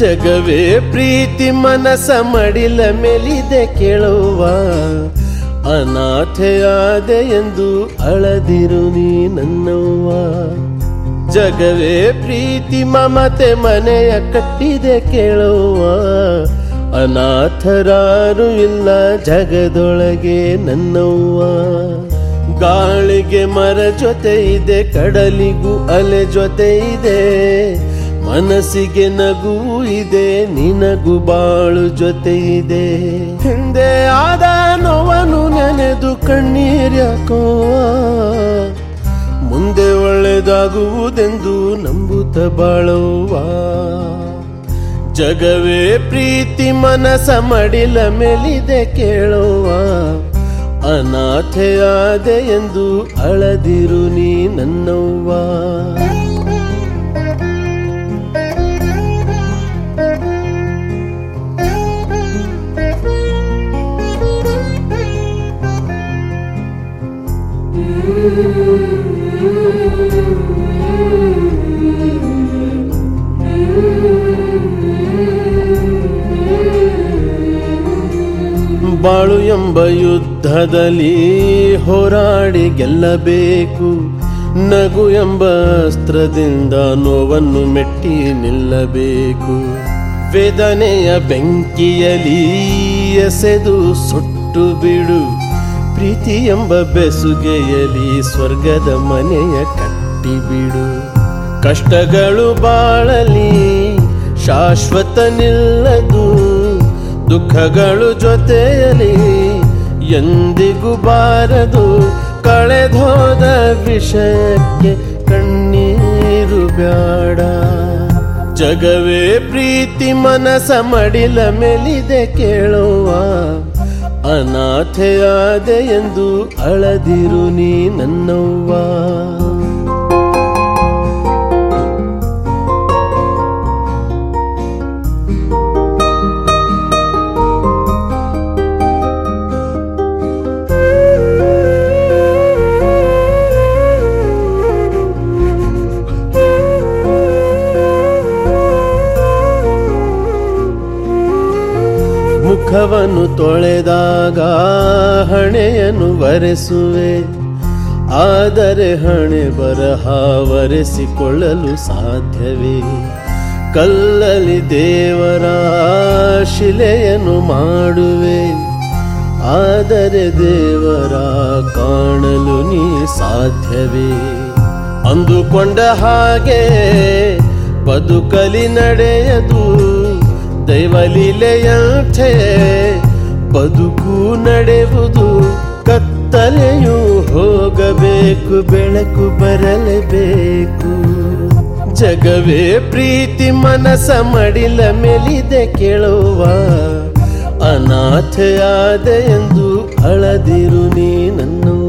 ಜಗವೇ ಪ್ರೀತಿ ಮನಸ ಮಡಿಲ ಮೆಲಿದೆ ಕೇಳುವ ಅನಾಥೆಯಾದೆ ಎಂದು ಅಳದಿರು ನೀ ನನ್ನವ್ವ ಜಗವೇ ಪ್ರೀತಿ ಮಮತೆ ಮನೆಯ ಕಟ್ಟಿದೆ ಕೇಳುವ ಅನಾಥರಾರು ಇಲ್ಲ ಜಗದೊಳಗೆ ನನ್ನವ್ವ ಗಾಳಿಗೆ ಮರ ಜೊತೆ ಇದೆ ಕಡಲಿಗೂ ಅಲೆ ಜೊತೆ ಇದೆ ಮನಸ್ಸಿಗೆ ನಗು ಇದೆ ನಿನಗೂ ಬಾಳು ಜೊತೆ ಇದೆ ಹಿಂದೆ ಆದ ನೋವನ್ನು ನೆನೆದು ಕಣ್ಣೀರ್ಯಾಕೋ ಮುಂದೆ ಒಳ್ಳೆದಾಗುವುದೆಂದು ನಂಬುತ್ತ ಬಾಳುವ ಜಗವೇ ಪ್ರೀತಿ ಮನಸ ಮಡಿಲ ಮೆಲಿದೆ ಕೇಳುವ ಅನಾಥೆಯಾದೆ ಎಂದು ಅಳದಿರು ನೀ ನನ್ನವ್ವ ಬಾಳು ಎಂಬ ಯುದ್ಧದಲ್ಲಿ ಹೋರಾಡಿ ಗೆಲ್ಲಬೇಕು ನಗು ಎಂಬ ಅಸ್ತ್ರದಿಂದ ನೋವನ್ನು ಮೆಟ್ಟಿ ನಿಲ್ಲಬೇಕು ವೇದನೆಯ ಬೆಂಕಿಯಲಿ ಎಸೆದು ಸುಟ್ಟು ಬಿಡು ಪ್ರೀತಿ ಎಂಬ ಬೆಸುಗೆಯಲಿ ಸ್ವರ್ಗದ ಮನೆಯ ಕಟ್ಟಿ ಬಿಡು ಕಷ್ಟಗಳು ಬಾಳಲಿ ಶಾಶ್ವತ ನಿಲ್ಲದು ದುಃಖಗಳು ಜೊತೆಯಲಿ ಎಂದಿಗೂ ಬಾರದು ಕಳೆದೋದ ವಿಷಯಕ್ಕೆ ಕಣ್ಣೀರು ಬ್ಯಾಡ ಜಗವೇ ಪ್ರೀತಿ ಮನಸ ಮಡಿಲ ಮೆಲಿದೆ ಕೇಳುವ ಅನಾಥೆಯಾದೆ ಎಂದು ಅಳದಿರು ನೀ ನನ್ನವ್ವ ಮುಖವನ್ನು ತೊಳೆದಾಗ ಹಣೆಯನ್ನು ವರೆಸುವೆ ಆದರೆ ಹಣೆ ಬರಹ ವರೆಸಿಕೊಳ್ಳಲು ಸಾಧ್ಯವೇ ಕಲ್ಲಲ್ಲಿ ದೇವರ ಶಿಲೆಯನ್ನು ಮಾಡುವೆ ಆದರೆ ದೇವರ ಕಾಣಲು ನೀ ಸಾಧ್ಯವೇ ಅಂದುಕೊಂಡ ಹಾಗೆ ಬದುಕಲಿ ನಡೆಯದು ದೈವಲೀಲೆಯಂತೆ ಬದುಕು ನಡೆಯುವುದು ಕತ್ತಲೆಯು ಹೋಗಬೇಕು ಬೆಳಕು ಬರಲೇಬೇಕು ಜಗವೇ ಪ್ರೀತಿ ಮನಸ ಮಡಿಲ ಮೆಲಿದೆ ಕೇಳುವ ಅನಾಥೆಯಾದೆ ಎಂದು ಅಳದಿರು ನೀ ನನ್ನು